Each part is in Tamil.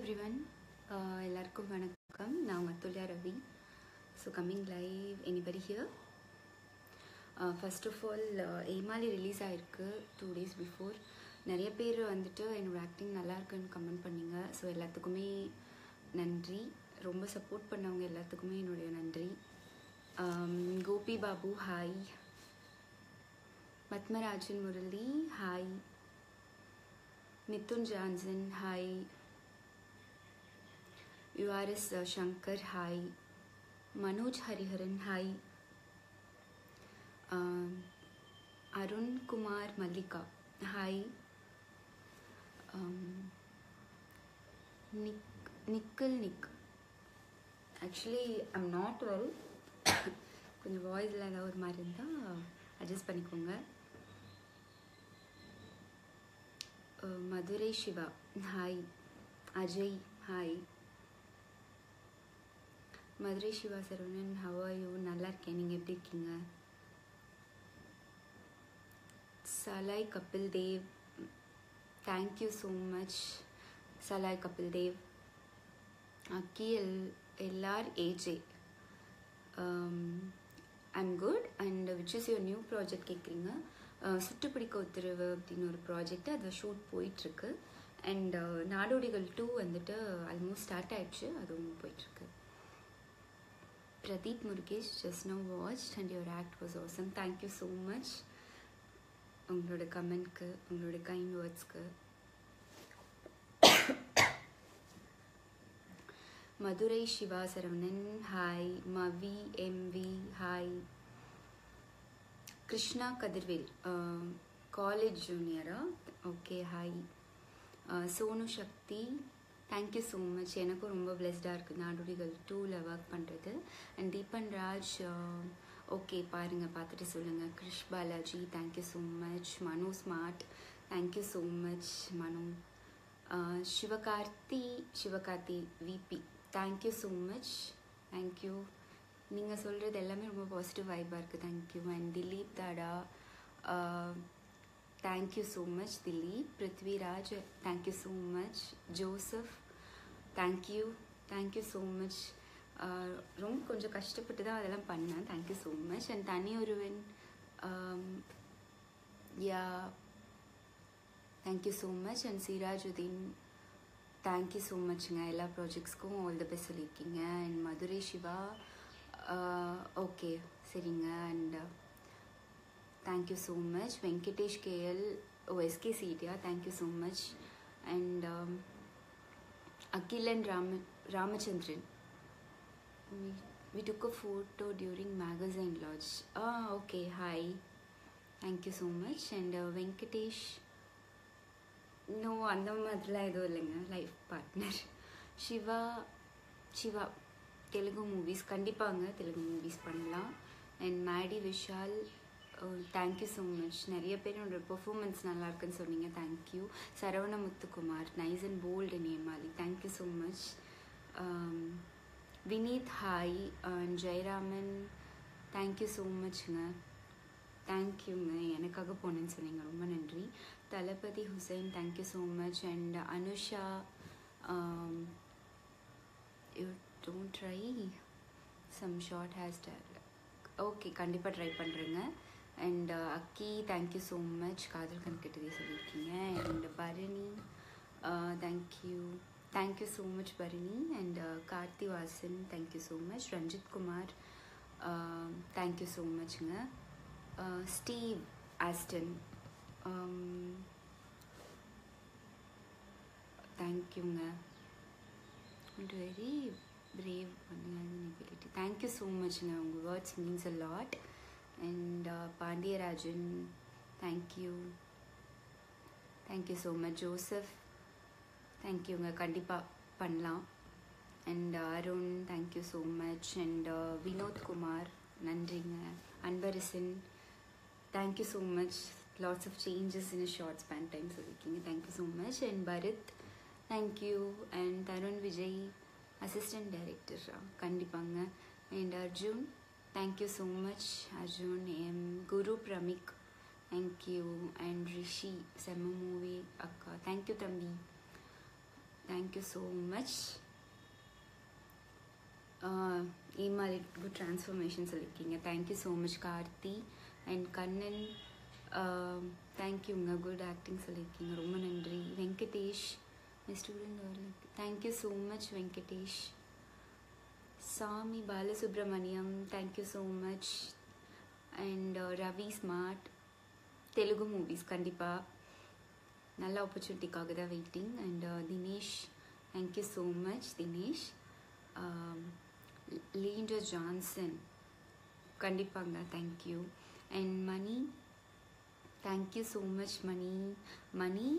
எவ்ரிவன் எல்லாருக்கும் வணக்கம் நான் உங்கள் Thulya Ravi so coming live anybody here first of all Yemaali release ஆகிருக்கு டூ டேஸ் பிஃபோர் நிறைய பேர் வந்துட்டு என்னோடய ஆக்டிங் நல்லா இருக்குன்னு கமெண்ட் பண்ணீங்க ஸோ எல்லாத்துக்குமே நன்றி ரொம்ப சப்போர்ட் பண்ணவங்க எல்லாத்துக்குமே என்னுடைய நன்றி Gopi Babu hi Padmarajan Murali hi Mithun Johnson hi URS Shankar hi Manoj Hariharan hi Arun Kumar Mallika hi Nick Nikhil Nick actually I'm not well கொஞ்சம் வாய்ஸில் ஏதாவது ஒரு மாதிரி இருந்தால் அட்ஜஸ்ட் பண்ணிக்கோங்க Madurai Siva hi Ajay hi Madurai Siva Saravanan how are you நல்லா இருக்கேன் நீங்கள் எப்படி இருக்கீங்க Salai Kapil Dev thank you so much Salai Kapil Dev Akki L LR AJ I'm good and which is your new project கேட்குறீங்க சுட்டுப்பிடிக்க உத்தரவு அப்படின்னு ஒரு ப்ராஜெக்ட் அது ஷூட் போயிட்டுருக்கு அண்ட் நாடோடிகள் டூ வந்துட்டு ஆல்மோஸ்ட் ஸ்டார்ட் ஆயிடுச்சு அதுவும் போயிட்டுருக்கு Pradeep Murugesh just no watch and your act was awesome thank you so much உங்களோட கமெண்ட்க்கு உங்களோட கைண்ட் வேர்ட்ஸ்க்கு Madurai Siva Saravanan hi Mavi MV hi Krishna Kathirvel college ஜூனியரா okay hi Sonu Sakthi thank you so much எனக்கும் ரொம்ப பிளெஸ்டாக இருக்குது நாடோடிகள் டூவில் ஒர்க் பண்ணுறது அண்ட் தீபன் ராஜ் ஓகே பாருங்கள் பார்த்துட்டு சொல்லுங்கள் Krish Balaji thank you so much Mano smart thank you so much Mano Sivakarthi Sivakarthi VP thank you so much thank you நீங்கள் சொல்கிறது எல்லாமே ரொம்ப பாசிட்டிவ் வைப்பாக இருக்குது thank you and Dileep Dada thank you so much Dileep Prithviraj thank you so much Joseph thank you thank you so much ரொம்ப கொஞ்சம் கஷ்டப்பட்டு தான் அதெல்லாம் பண்ணேன் thank you so much and Thani Oruvan yeah thank you so much and Sirajudeen thank you so மச்ங்க எல்லா ப்ராஜெக்ட்ஸ்க்கும் ஆல் த பெஸ்ட் சொல்லியிருக்கீங்க அண்ட் மதுரை சிவா ஓகே சரிங்க and thank you so much Venkatesh KL OSK சீட்டியா thank you so much and Akilan Rama Ramachandran we took a photo during magazine launch ah okay hi thank you so much and uh, venkatesh no அந்த மாதிரிலாம் எதுவும் இல்லைங்க life partner Siva Siva Telugu movies கண்டிப்பாங்க தெலுங்கு மூவிஸ் பண்ணலாம் and Maddy Vishal thank you so much நிறைய பேர் என்னோட பெர்ஃபார்மன்ஸ் நல்லா இருக்குன்னு சொன்னீங்க thank you Saravana Muthukumar nice and bold in Yemaali thank you so much Vineeth hi and Jayaraman thank you so மச்ங்க தேங்க்யூங்க எனக்காக போனேன்னு சொன்னீங்க ரொம்ப நன்றி Thalapathy Hussain thank you so much and Anusha you don't try some short hair style okay கண்டிப்பாக ட்ரை பண்ணுறேங்க and Akki thank you so much Kadhal கண்கிட்டதே சொல்லியிருக்கீங்க and Bharani thank you thank you so much Bharani and Karthi Vasan thank you so much Ranjith Kumar thank you so மச்ங்க ஸ்டீவ் ஆஸ்டன் தேங்க்யூங்க very brave ability thank you so மச்ங்க உங்கள் words means a lot and Pandiarajan thank you thank you so much Joseph தேங்க்யூங்க கண்டிப்பாக பண்ணலாம் and Arun thank you so much and Vinoth Kumar நன்றிங்க Anbarasan thank you so much lots of changes in a short span time சொல்லியிருக்கீங்க thank you so much and Bharath thank you and Tharun Vijay assistant director கண்டிப்பாங்க and Arjun thank you so much Arjun M Guru பிரமிக் தேங்க்யூ அண்ட் ரிஷி செம்ம மூவி அக்கா தேங்க்யூ தம்பி thank you so much Emaali good transformation சொல்லியிருக்கீங்க thank you so much Karthi and Kannan தேங்க்யூங்க குட் ஆக்டிங் சொல்லியிருக்கீங்க ரொம்ப நன்றி Venkatesh my student thank you so much Venkatesh Sami Balasubramaniam thank you so much and Ravi smart Telugu movies கண்டிப்பாக நல்ல ஆப்பர்ச்சுனிட்டிக்காக தான் waiting and Dinesh thank you so much Dinesh Leander Johnson கண்டிப்பாங்க thank you and Mani thank you so much Mani Mani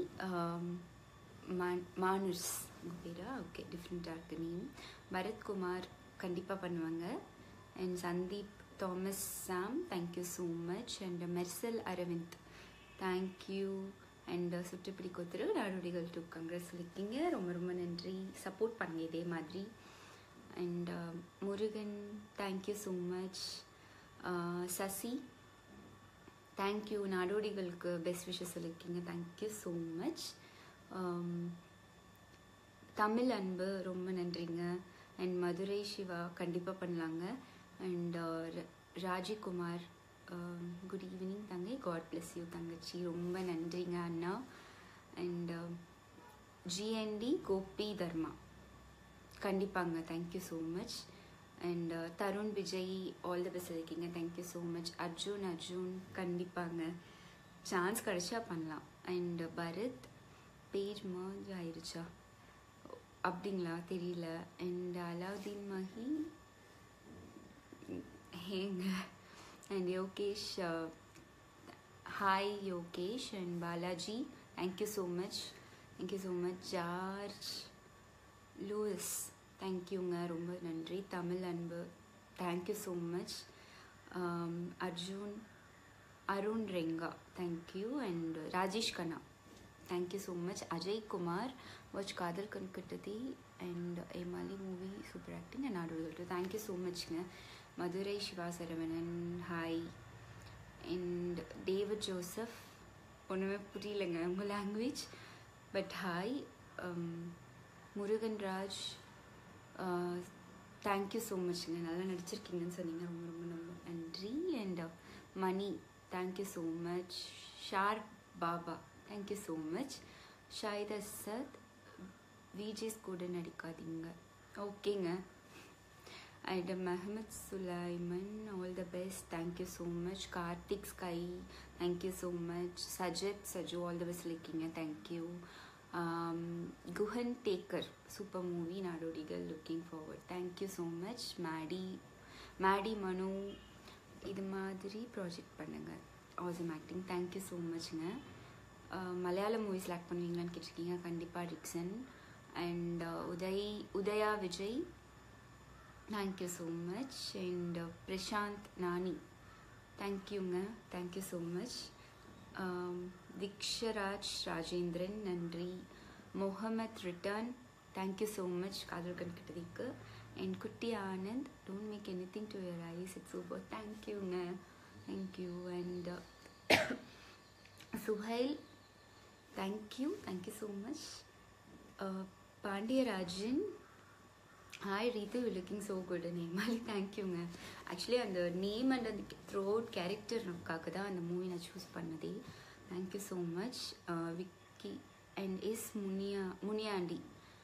மானுஸ் உங்கள் பேரா ஓகே டிஃப்ரெண்ட்டாக இருக்குது நேம் பரத்குமார் கண்டிப்பாக பண்ணுவாங்க and Sandeep Thomas Sam thank you so much and Mersal Aravind thank you and சுற்றுப்பிடி கொத்துரு நாடோடிகள் டூ காங்கிரஸ் சொல்லியிருக்கீங்க ரொம்ப ரொம்ப நன்றி சப்போர்ட் பண்ணுங்க இதே மாதிரி and Murugan thank you so much Sasi thank you நாடோடிகளுக்கு பெஸ்ட் விஷஸ் சொல்லியிருக்கீங்க thank you so much Tamil Anbu ரொம்ப நன்றிங்க அண்ட் மதுரை சிவா கண்டிப்பாக பண்ணலாங்க அண்ட் ராஜிகுமார் குட் ஈவினிங் தங்கை காட் பிளஸ் யூ தங்கச்சி ரொம்ப நன்றிங்க அண்ணா அண்ட் ஜிஎன்டி கோபி தர்மா கண்டிப்பாங்க thank you so much and Tharun Vijay all the best இருக்கீங்க thank you so much Arjun Arjun கண்டிப்பாங்க சான்ஸ் கிடைச்சா பண்ணலாம் அண்ட் பரத் பேஜ் மர்ஜ் ஆயிடுச்சா அப்படிங்களா தெரியல அண்ட் அலாவுதீன் மஹி ஏங்க and Yogesh hi Yogesh and Balaji thank you so much thank you so much George Louis தேங்க்யூங்க ரொம்ப நன்றி Tamil Anbu thank you so much Arjun Arun Renga thank you and Rajesh Kanna thank you so much Ajay Kumar watch Kadhal கண்கட்டதி and Emaali movie super acting and ஆடுவது தேங்க்யூ ஸோ மச்ங்க Madurai Siva Saravanan hi and David Joseph ஒன்றுமே புரியலைங்க உங்கள் language but hi Murugan Raj thank you so மச்ங்க நல்லா நடிச்சிருக்கீங்கன்னு சொன்னீங்க ரொம்ப ரொம்ப ரொம்ப நன்றி and Mani thank you so much ஷார் Baba thank you so much Shahid Asad விஜேஸ் கூட நடிக்காதீங்க ஓகேங்க and Mohamed Sulaiman all the best thank you so much Karthik sky thank you so much Sajad Saju all the best இருக்கீங்க தேங்க்யூ குஹன் டேக்கர் super movie Nadodigal looking forward thank you so much Maddy Maddy Manu இது மாதிரி ப்ராஜெக்ட் பண்ணுங்கள் ஆசம் ஆக்டிங் தேங்க்யூ ஸோ மச்ங்க மலையாள மூவிஸ் லேக் பண்ணுவீங்களான்னு கேட்டிருக்கீங்க கண்டிப்பாக Rickson and Uday Udaya Vijay thank you so much and Prashanth Nani தேங்க்யூங்க தேங்க்யூ ஸோ மச் திக்ஷராஜ் ராஜேந்திரன் நன்றி முகமத் ரிட்டர்ன் தேங்க்யூ ஸோ மச் காதல் கண்கிட்டதுக்கு and Kutty Anand don't make any thing to your eyes it's super தேங்க்யூங்க thank you and Suhail thank you thank you so much Pandiyarajan hi Rithu you looking so good நேமாலி தேங்க்யூங்க ஆக்சுவலி அந்த நேம் அண்ட் அந்த த்ரூ அவுட் கேரக்டருக்காக தான் அந்த மூவி நான் சூஸ் பண்ணதே thank you so much Vicky and S Muniya Muniyandi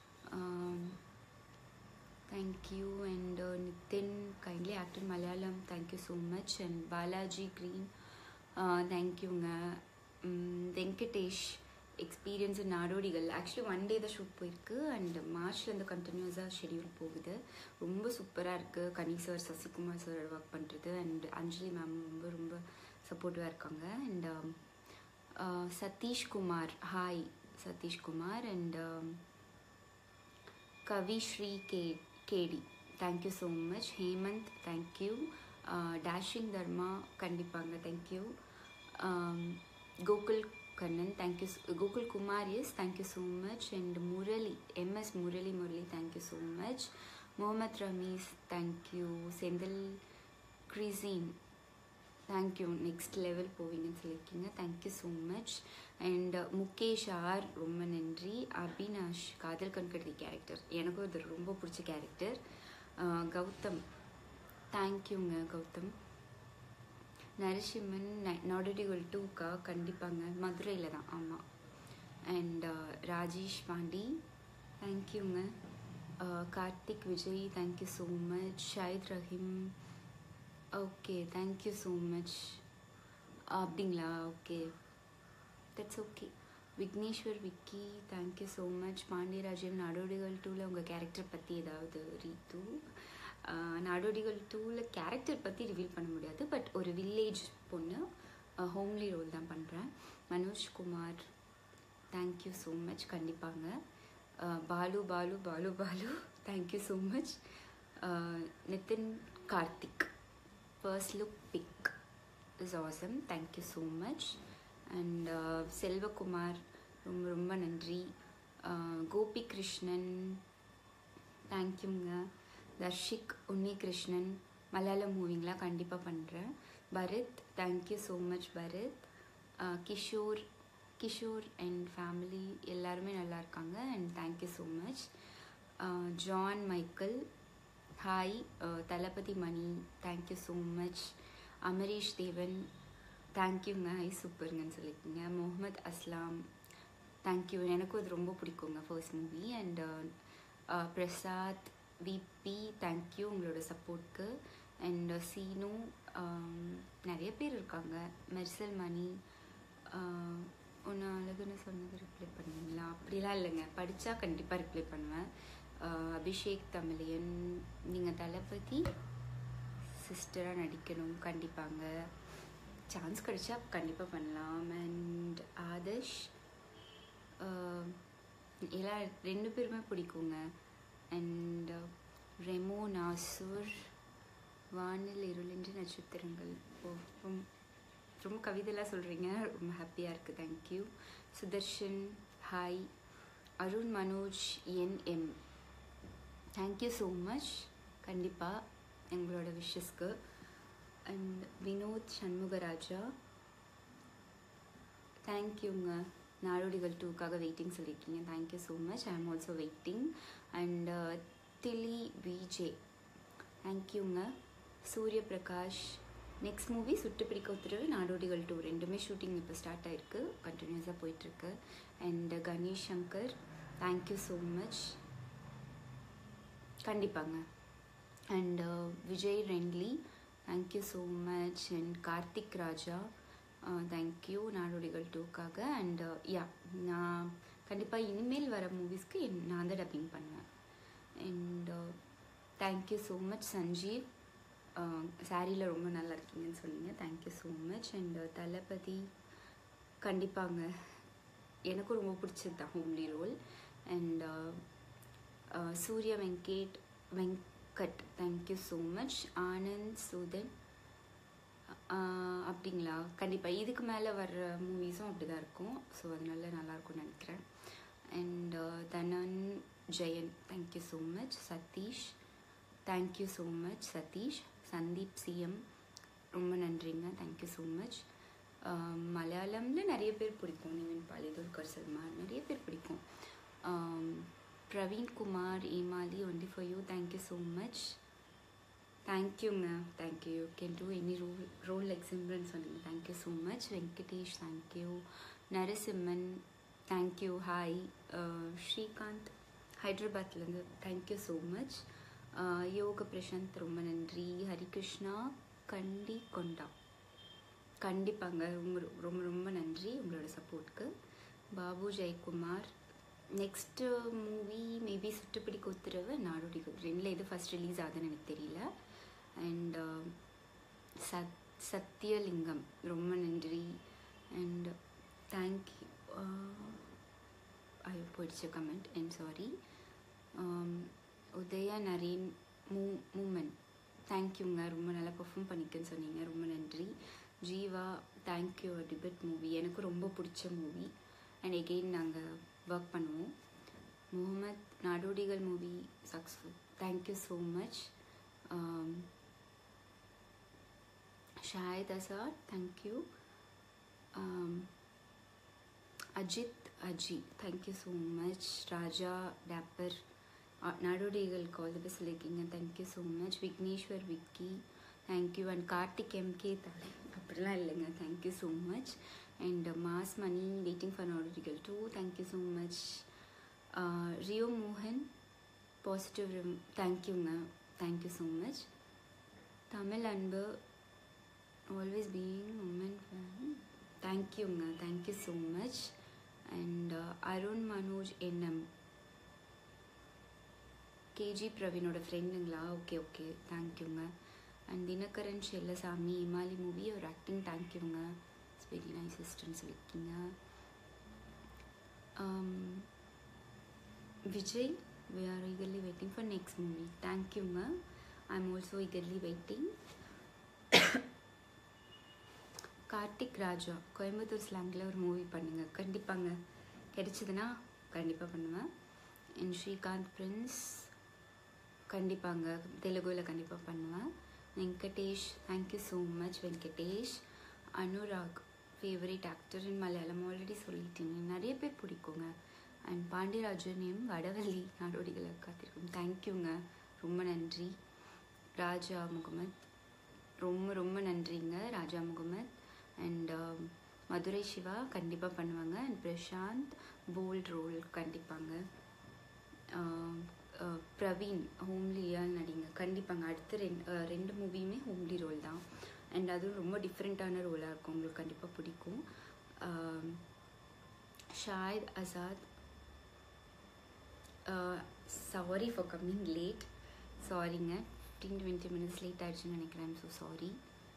thank you and Nithin kindly actor Malayalam thank you so much and Balaji green தேங்க்யூங்க Venkatesh experience Nadodigal actually one day தான் ஷூட் போயிருக்கு அண்ட் மார்ச்லேருந்து கண்டினியூஸாக ஷெடியூல் போகுது ரொம்ப சூப்பராக இருக்குது Kani sir Sasikumar sir work பண்ணுறது அண்ட் அஞ்சலி மேம் ரொம்ப ரொம்ப சப்போர்ட்டிவாக இருக்காங்க and Satheeshkumar hi Satheeshkumar and Kavisri K KD thank you so much Hemanth thank you dashing Dharma கண்டிப்பாங்க thank you Gokul Kannan thank you Gokul Kumar S thank you so much and Murali MS Murali Murali thank you so much Mohamed Rameez thank you Senthil கிரிசீன் தேங்க்யூ நெக்ஸ்ட் லெவல் போவீங்கன்னு சொல்லியிருக்கீங்க thank you so much and Mukesh R ரொம்ப நன்றி அபினாஷ் காதல் கண்கட்டி கேரக்டர் எனக்கும் இது ரொம்ப பிடிச்ச கேரக்டர் கௌதம் தேங்க்யூங்க கௌதம் நரசிம்மன் நாடடிகள் டூக்கா கண்டிப்பாங்க மதுரையில் தான் ஆமாம் அண்ட் ராஜேஷ் பாண்டி தேங்க்யூங்க Karthik Vijay thank you so much Shahid Rahim okay thank you so much அப்படிங்களா okay that's okay Vigneshwar Vicky thank you so much Pandiyarajan Nadodigal டூவில் உங்கள் கேரக்டர் பற்றி ஏதாவது ரீத்து நாடோடிகள் டூவில் கேரக்டர் பற்றி ரிவீல் பண்ண முடியாது பட் ஒரு வில்லேஜ் பொண்ணு ஹோம்லி ரோல் தான் பண்ணுறேன் Manoj Kumar thank you so much கண்டிப்பாங்க Balu Balu Balu Balu thank you so much Nithin Karthik first look pic is awesome thank you so much and Selvakumar ரொம்ப ரொம்ப நன்றி கோபி கிருஷ்ணன் தேங்க்யூங்க தர்ஷிக் உன்னி கிருஷ்ணன் மலையாளம் மூவிங்லாம் கண்டிப்பாக பண்ணுறேன் Bharath thank you so much Bharath Kishore Kishore and family எல்லாருமே நல்லா இருக்காங்க and thank you so much John Michael hi Thalapathy Mani thank you so much Amareesh Devan தேங்க்யூங்க ஹை சூப்பருங்கன்னு சொல்லியிருக்கீங்க முகமது அஸ்லாம் தேங்க்யூ எனக்கும் அது ரொம்ப பிடிக்குங்க first movie and Prasad VP thank you உங்களோட சப்போர்ட்க்கு அண்ட் சீனு நிறைய பேர் இருக்காங்க மெர்சல் மணி ஒன்று அழகுன்னு சொன்னது ரிப்ளை பண்ணுவீங்களா அப்படிலாம் இல்லைங்க படித்தா கண்டிப்பாக ரிப்ளை பண்ணுவேன் அபிஷேக் தமிழியன் நீங்கள் தளபதி சிஸ்டராக நடிக்கணும் கண்டிப்பாங்க சான்ஸ் கிடைச்சா கண்டிப்பாக பண்ணலாம் அண்ட் ஆதர்ஷ் எல்லாம் ரெண்டு பேருமே பிடிக்குங்க அண்ட் ரெமோ நாசூர் வானில் இருளின்றி நட்சத்திரங்கள் ஓ ரொம்ப ரொம்ப கவிதைலாம் சொல்கிறீங்க ரொம்ப ஹாப்பியாக இருக்குது thank you Sudarshan hi Arun Manoj N M thank you so much கண்டிப்பாக எங்களோட விஷஸ்க்கு அண்ட் வினோத் சண்முகராஜா தேங்க்யூங்க நாடோடிகள் டூக்காக வெயிட்டிங் சொல்லியிருக்கீங்க thank you so much I am also waiting and திலி விஜே தேங்க்யூங்க Surya Prakash next movie Suttu Pidikka Utharavu Nadodigal two ரெண்டுமே ஷூட்டிங் இப்போ ஸ்டார்ட் ஆகிருக்கு கண்டினியூஸாக போயிட்டுருக்கு and Ganesh Shankar thank you so much கண்டிப்பாங்க அண்ட் விஜய் ரென்லி thank you so much and Karthik Raja thank you நாடோடிகள் டூக்காக and yeah நான் கண்டிப்பாக இனிமேல் வர மூவிஸ்க்கு நான் தான் டப்பிங் பண்ணுவேன் and thank you so much Sanjeev சாரியில் ரொம்ப நல்லா இருக்கீங்கன்னு சொன்னீங்க thank you so much and Thalapathy கண்டிப்பாங்க எனக்கும் ரொம்ப பிடிச்சது தான் homely role and Surya Venkat Venkat thank you so much Anand சூதன் அப்படிங்களா கண்டிப்பாக இதுக்கு மேலே வர்ற மூவிஸும் அப்படி தான் இருக்கும் ஸோ அதனால நல்லாயிருக்கும்னு நினைக்கிறேன் and Dhanan Jayan thank you so much Satheesh thank you so much Satheesh Sandeep CM ரொம்ப நன்றிங்க தேங்க்யூ ஸோ மச் மலையாளமில் நிறைய பேர் பிடிக்கும் நிவின் பாலிதுல்கர் சல்மான் நிறைய பேர் பிடிக்கும் Praveen Kumar Emaali only for you thank you so much தேங்க்யூங்க thank you you can do any role role like Simran சொன்னீங்க thank you so much Venkatesh thank you Narasimhan thank you hi Srikanth ஹைதராபாத்லேருந்து thank you so much Yoga Prashanth ரொம்ப நன்றி ஹரிகிருஷ்ணா கண்டி கொண்டா கண்டிப்பாங்க ரொம்ப ரொம்ப ரொம்ப நன்றி உங்களோட சப்போர்ட்க்கு Babu Jayakumar next movie maybe Suttupidikka Utharavu Nadodigal ரெண்டில் எது ஃபஸ்ட் ரிலீஸ் ஆகுதுன்னு எனக்கு தெரியல அண்ட் சத் சத்யலிங்கம் ரொம்ப நன்றி அண்ட் தேங்க்யூ ஐயோ போயிடுச்சு comment and sorry Udaya Naren மூ மூமெண்ட் தேங்க்யூங்க ரொம்ப நல்லா பர்ஃபார்ம் பண்ணிக்கன்னு சொன்னீங்க ரொம்ப நன்றி ஜீவா தேங்க்யூ டிபெட் மூவி எனக்கு ரொம்ப பிடிச்ச மூவி அண்ட் எகெயின் நாங்கள் ஒர்க் பண்ணுவோம் Mohamed Nadodigal movie successful thank you so much Shahid Azhar thank you Ajith Aji thank you so much Raja டேப்பர் நடுடிகளுக்கு ஆல் தி பெஸ்ட் சொல்லியிருக்கீங்க thank you so much Vigneshwar Vicky thank you and Karthik MK தலை அப்படிலாம் இல்லைங்க thank you so much and mass Mani waiting for Nadodigal two thank you so much Rio மோகன் பாசிட்டிவ் தேங்க்யூங்க thank you so much Tamil Anbu always being woman fan தேங்க்யூங்க thank you so much and Arun Manoj NM KG பிரவீனோட ஃப்ரெண்டுங்களா ஓகே ஓகே தேங்க்யூங்க அண்ட் தினகரன் செல்லசாமி இமாலி மூவி ஒரு ஆக்டிங் தேங்க்யூங்க இட்ஸ் வெரி நைஸ் சிஸ்டர்னு சொல்லியிருக்கீங்க Vijay we are eagerly waiting for next movie தேங்க்யூங்க I am also eagerly waiting Karthik Raja Coimbatore ஸ்லாங்கில் ஒரு மூவி பண்ணுங்க கண்டிப்பாங்க கிடைச்சதுன்னா கண்டிப்பாக பண்ணுவேன் அண்ட் ஸ்ரீகாந்த் பிரின்ஸ் கண்டிப்பாங்க தெலுங்குல கண்டிப்பாக பண்ணுவேன் Venkatesh thank you so much Venkatesh Anurag favourite actor in Malayalam already சொல்லிட்டீங்க நிறைய பேர் பிடிக்குங்க அண்ட் பாண்டியராஜனையும் வடவள்ளி நாடோடிகளை காத்திருக்கோம் தேங்க்யூங்க ரொம்ப நன்றி ராஜா முகமத் ரொம்ப ரொம்ப நன்றிங்க ராஜா முகமத் அண்ட் மதுரை சிவா கண்டிப்பாக பண்ணுவாங்க அண்ட் பிரசாந்த் போல்ட் ரோல் கண்டிப்பாங்க ஆஹ் ஆஹ் பிரவீன் ஹோம்லியாக நடிங்க கண்டிப்பாங்க அடுத்த ரெண்டு ரெண்டு மூவியுமே ஹோம்லி ரோல் தான் அண்ட் அதுவும் ரொம்ப டிஃப்ரெண்ட்டான ரோலாக இருக்கும் உங்களுக்கு கண்டிப்பாக பிடிக்கும் ah Shahid Azad sorry for coming late சாரிங்க ஃபிஃப்டீன் டுவெண்ட்டி மினிட்ஸ் லேட் ஆயிடுச்சுன்னு நினைக்கிறேன் ஸோ சாரி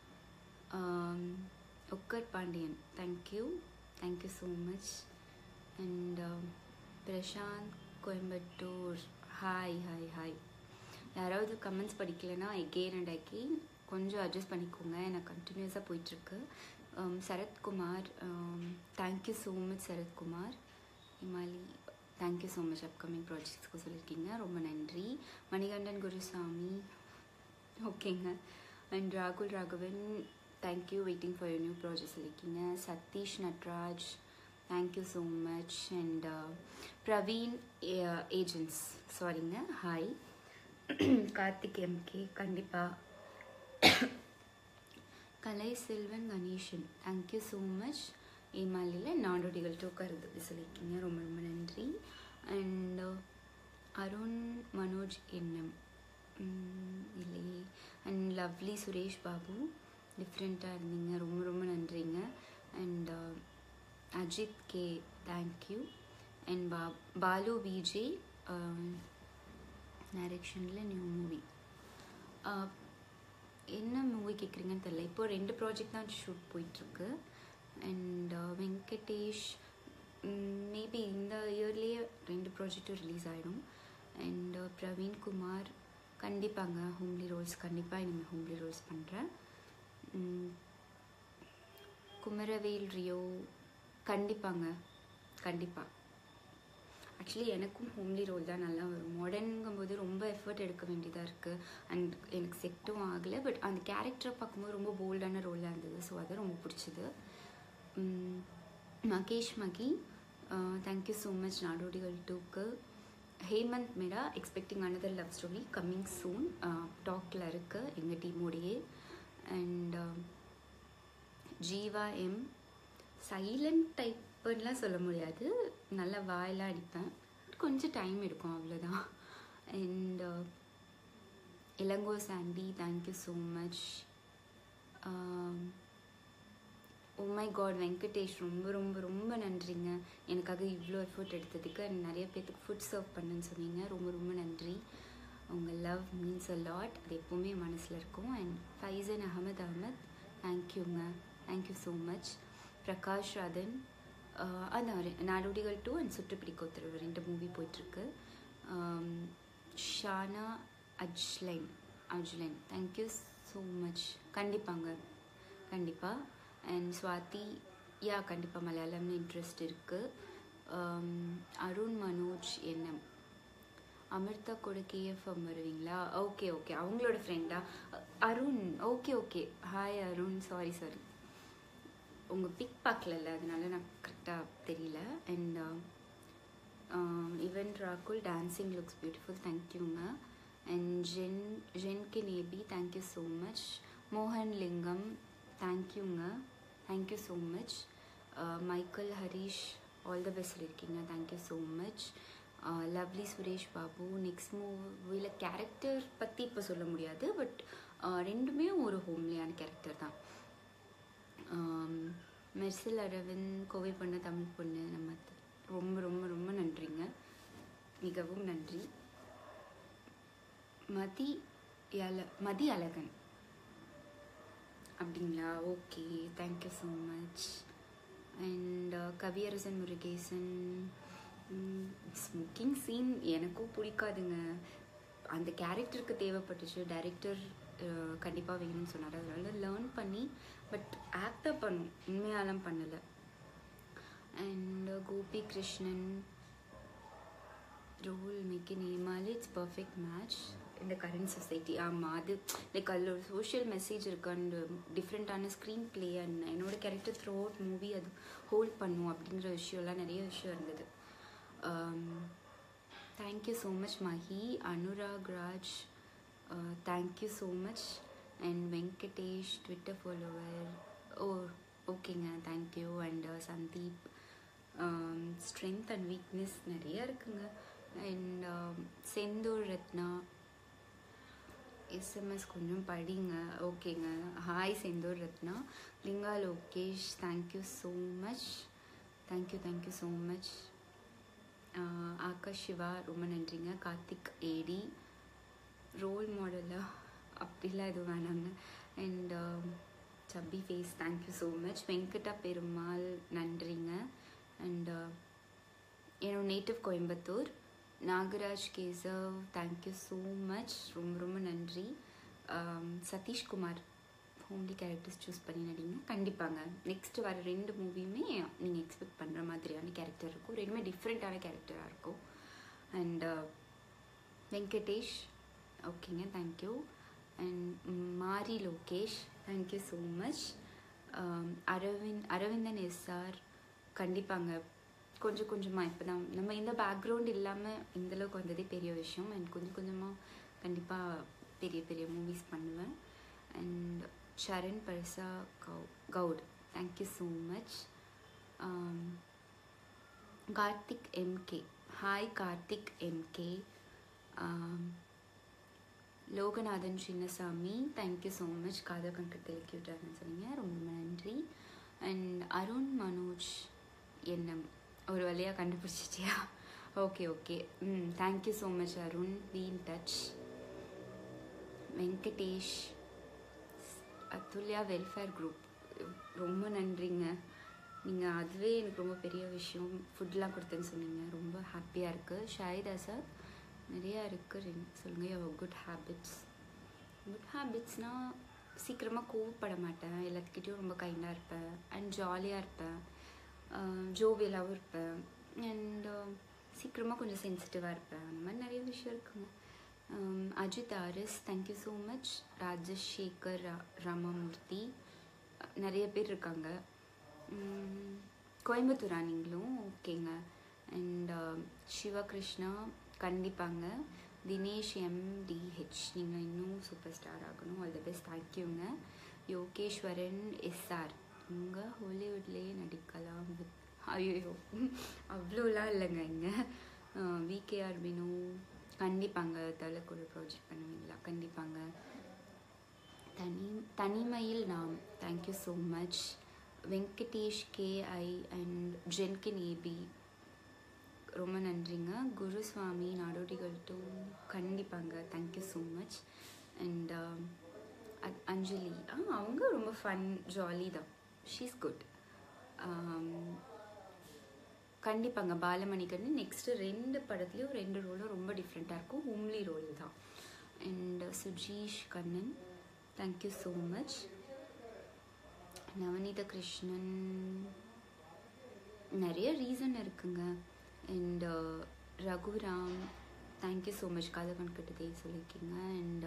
ஒக்கர் Pandian thank you thank you so much and Prashanth Coimbatore hi hi hi யாராவது கமெண்ட்ஸ் படிக்கலைன்னா எகெயின் அண்ட் அகெயின் கொஞ்சம் அட்ஜஸ்ட் பண்ணிக்கோங்க எனக்கு கண்டினியூஸாக போயிட்டுருக்கு Sarathkumar thank you so much Sarathkumar Emaali thank you so much upcoming ப்ராஜெக்ட்ஸ்க்கு சொல்லியிருக்கீங்க ரொம்ப நன்றி மணிகண்டன் குருசாமி ஓகேங்க அண்ட் ராகுல் Raghavan thank you waiting for your new project சொல்லியிருக்கீங்க Satheesh Natraj thank you so much and Praveen agents சாரிங்க ஹாய் கார்த்திக் எம்கே கண்டிப்பாக Kalai Selvan Ganesan thank you so much ஏமாலியில் நாடோடிகள் டோக்கருது சொல்லியிருக்கீங்க ரொம்ப ரொம்ப நன்றி அண்ட் அருண் மனோஜ் எண்ணம் இல்லையே அண்ட் லவ்லி சுரேஷ் பாபு டிஃப்ரெண்ட்டாக இருந்தீங்க ரொம்ப ரொம்ப நன்றிங்க and Ajith K thank you and பா பாலு விஜே டைரக்ஷனில் நியூ மூவி என்ன மூவி கேட்குறீங்கன்னு தெரில இப்போ ரெண்டு ப்ராஜெக்ட் தான் ஷூட் போயிட்டுருக்கு அண்ட் வெங்கடேஷ் மேபி இந்த இயர்லேயே ரெண்டு ப்ராஜெக்ட்டும் ரிலீஸ் ஆகிடும் அண்ட் பிரவீன் குமார் கண்டிப்பாங்க ஹோம்லி ரோல்ஸ் கண்டிப்பாக இனிமேல் ஹோம்லி ரோல்ஸ் பண்ணுறேன் குமரவேல் ரியோ கண்டிப்பாங்க கண்டிப்பாக ஆக்சுவலி எனக்கும் ஹோம்லி ரோல் தான் நல்லா வரும் மாடர்னுங்கும்போது ரொம்ப எஃபர்ட் எடுக்க வேண்டியதாக இருக்குது அண்ட் எனக்கு செட்டும் ஆகலை பட் அந்த கேரக்டரை பார்க்கும்போது ரொம்ப போல்டான ரோலாக இருந்தது ஸோ அது ரொம்ப பிடிச்சது Mahesh Mahi thank you so much Nadodigal டூக்கு ஹேமந்த் மேடா expecting another love story coming soon டாக்கில் இருக்குது எங்கள் டீமோடையே அண்ட் ஜீவா எம் சைலண்ட் டைப்புலாம் சொல்ல முடியாது நல்ல வாயெல்லாம் அடிப்பேன் கொஞ்சம் டைம் எடுக்கும் அவ்வளோதான் and Ilango Sandy thank you so much my God Venkatesh ரொம்ப ரொம்ப ரொம்ப நன்றிங்க எனக்காக இவ்வளோ எஃபர்ட் எடுத்ததுக்கு அண்ட் நிறைய பேர்த்துக்கு ஃபுட் சர்வ் பண்ணுன்னு சொன்னீங்க ரொம்ப ரொம்ப நன்றி உங்கள் லவ் மீன்ஸ் அ லாட் அது எப்போவுமே மனசில் இருக்கும் அண்ட் ஃபைசன் அகமது அகமத் தேங்க்யூங்க thank you so much Prakash Rathan அதான் நாடோடிகள் டூ அண்ட் சுற்றுப்பிடிக்க உத்தரவு ரெண்டு மூவி போயிட்டுருக்கு ஷானா அஜ்லைன் அஜ்லைன் தேங்க்யூ ஸோ மச் கண்டிப்பாங்க கண்டிப்பாக அண்ட் ஸ்வாதி யா கண்டிப்பாக மலையாளம்னு இன்ட்ரெஸ்ட் இருக்குது அருண் மனோஜ் எண்ணம் அமிர்தா கூட கேஎஃப்எம் வருவீங்களா ஓகே ஓகே அவங்களோட ஃப்ரெண்டா Arun okay okay hi Arun sorry sorry உங்கள் பிக் பார்க்கல அதனால நான் கரெக்டாக தெரியல அண்ட் ஈவன் ராகுல் டான்சிங் லுக்ஸ் பியூட்டிஃபுல் தேங்க்யூங்க அண்ட் ஜென் ஜென்கே நேபி தேங்க்யூ ஸோ மச் மோகன் லிங்கம் தேங்க்யூங்க thank you so much Michael Harish all the best இருக்கீங்க thank you so much lovely Suresh Babu next மூவியில் கேரக்டர் பற்றி இப்போ சொல்ல முடியாது பட் ரெண்டுமே ஒரு ஹோம்லியான கேரக்டர் தான் மெர்சில் அரவிந்த் கோவை பொண்ணு தமிழ் பொண்ணு நம்ம ரொம்ப ரொம்ப ரொம்ப நன்றிங்க மிகவும் நன்றி மதி அல மதி அழகன் அப்படிங்களா okay thank you so much and Kaviarasan Murugesan smoking scene எனக்கும் பிடிக்காதுங்க அந்த கேரக்டருக்கு தேவைப்பட்டுச்சு டைரக்டர் கண்டிப்பாக வேணும்னு சொன்னார் அதனால லேர்ன் பண்ணி பட் ஆக்டர் பண்ணும் உண்மையாலாம் பண்ணலை and Gopi Krishnan role make நேமாலே இட்ஸ் பர்ஃபெக்ட் மேட்ச் இந்த கரண்ட் சொசைட்டி ஆமாம் அது லைக் அதில் ஒரு சோஷியல் மெசேஜ் இருக்கு அண்ட் டிஃப்ரெண்ட்டான ஸ்க்ரீன் பிளே அண்ட் என்னோட கேரக்டர் த்ரூ அவுட் மூவி அது ஹோல்ட் பண்ணும் அப்படிங்கிற விஷயம்லாம் நிறைய விஷயம் இருந்தது thank you so much Mahi Anurag Raj thank you so much and Venkatesh Twitter follower oh ஓகேங்க thank you and Sandeep strength and weakness நிறைய இருக்குங்க அண்ட் செந்தூர் ரத்னா எஸ்எம்எஸ் கொஞ்சம் படிங்க ஓகேங்க hi Senthoor Rathna Linga Lokesh thank you so much thank you thank you so much Akash Siva ரொம்ப நன்றிங்க கார்த்திக் ஏடி ரோல் மாடலாக அப்படிலாம் எதுவும் வேணாங்க and chubby face thank you so much Venkata Perumal நன்றிங்க அண்ட் என்னோட நேட்டிவ் Coimbatore Nagaraj Keshav thank you so much ரொம்ப ரொம்ப நன்றி சதீஷ்குமார் ஹோம்லி கேரக்டர்ஸ் சூஸ் பண்ணி நடிங்க கண்டிப்பாங்க நெக்ஸ்ட் வர ரெண்டு மூவியுமே நீங்கள் எக்ஸ்பெக்ட் பண்ணுற மாதிரியான கேரக்டர் இருக்கும் ரெண்டுமே டிஃப்ரெண்ட்டான கேரக்டராக இருக்கும் அண்ட் வெங்கடேஷ் ஓகேங்க thank you and Mari Lokesh thank you so much Aravind Aravindan SR கண்டிப்பாங்க கொஞ்சம் கொஞ்சமாக இப்போ தான் நம்ம இந்த பேக்ரவுண்ட் இல்லாமல் இந்தளவுக்கு வந்ததே பெரிய விஷயம் அண்ட் கொஞ்சம் கொஞ்சமாக கண்டிப்பாக பெரிய பெரிய மூவிஸ் பண்ணுவேன் அண்ட் ஷரண் பர்சா கவு Goud thank you so much Karthik MK hi Karthik MK Loganathan Chinnasamy thank you so much காதல் கணக்கத்தில் கியூட்டாருன்னு சொன்னீங்க ரொம்ப நன்றி அண்ட் அருண் மனோஜ் எண்ணம் ஒரு வழியாக கண்டுபிடிச்சிட்டியா okay okay hmm thank you so much Arun be in touch Venkatesh Athulya welfare group ரொம்ப நன்றிங்க நீங்கள் அதுவே எனக்கு ரொம்ப பெரிய விஷயம் ஃபுட்லாம் கொடுத்தேன்னு சொன்னீங்க ரொம்ப ஹாப்பியாக இருக்குது ஷாயிதா சார் நிறையா இருக்குது சொல்லுங்கள் குட் ஹேபிட்ஸ் குட் ஹேபிட்ஸ்னால் சீக்கிரமாக கோவப்பட மாட்டேன் எல்லாத்துக்கிட்டேயும் ரொம்ப கைண்டாக இருப்பேன் அண்ட் ஜாலியாக இருப்பேன் ஜோவியலாகவும் இருப்பேன் அண்ட் சீக்கிரமாக கொஞ்சம் சென்சிட்டிவாக இருப்பேன் அந்த மாதிரி நிறைய விஷயம் இருக்குங்க Ajith Aris thank you so much Rajasekar Ramamoorthy நிறைய பேர் இருக்காங்க கோயம்புத்தூரா நீங்களும் ஓகேங்க அண்ட் சிவகிருஷ்ணா கண்டிப்பாக தினேஷ் எம்டிஹெச் நீங்கள் இன்னும் சூப்பர் ஸ்டார் ஆகணும் ஆல் தி பெஸ்ட் தேங்க்யூங்க யோகேஸ்வரன் எஸ்ஆர் இங்கே ஹாலிவுட்லேயே நடிக்கலாம் வித் ஐயோ அவ்வளோலாம் இல்லைங்க இங்கே விகேஆர் வினு கண்டிப்பாங்க தலை கூட ப்ராஜெக்ட் பண்ணுவீங்களா கண்டிப்பாங்க தனி தனிமையில் நாம் thank you so much Venkatesh KI and ஜென்கின் ஏபி ரொம்ப நன்றிங்க குருசுவாமி நாடோடிகள் டூ கண்டிப்பாங்க thank you so much and Anjali ஆ அவங்க ரொம்ப ஃபன் ஜாலி தான் ஷீஸ் குட் கண்டிப்பாங்க பாலமணிகன்னு நெக்ஸ்ட்டு ரெண்டு படத்துலேயும் ரெண்டு ரோலும் ரொம்ப டிஃப்ரெண்ட்டாக இருக்கும் ஹோம்லி ரோல் தான் and Sujeesh Kannan thank you so much Navaneetha Krishnan நிறைய ரீசன் இருக்குங்க and Raghuram thank you so much கதகன் கிட்டதே சொல்லியிருக்கீங்க அண்ட்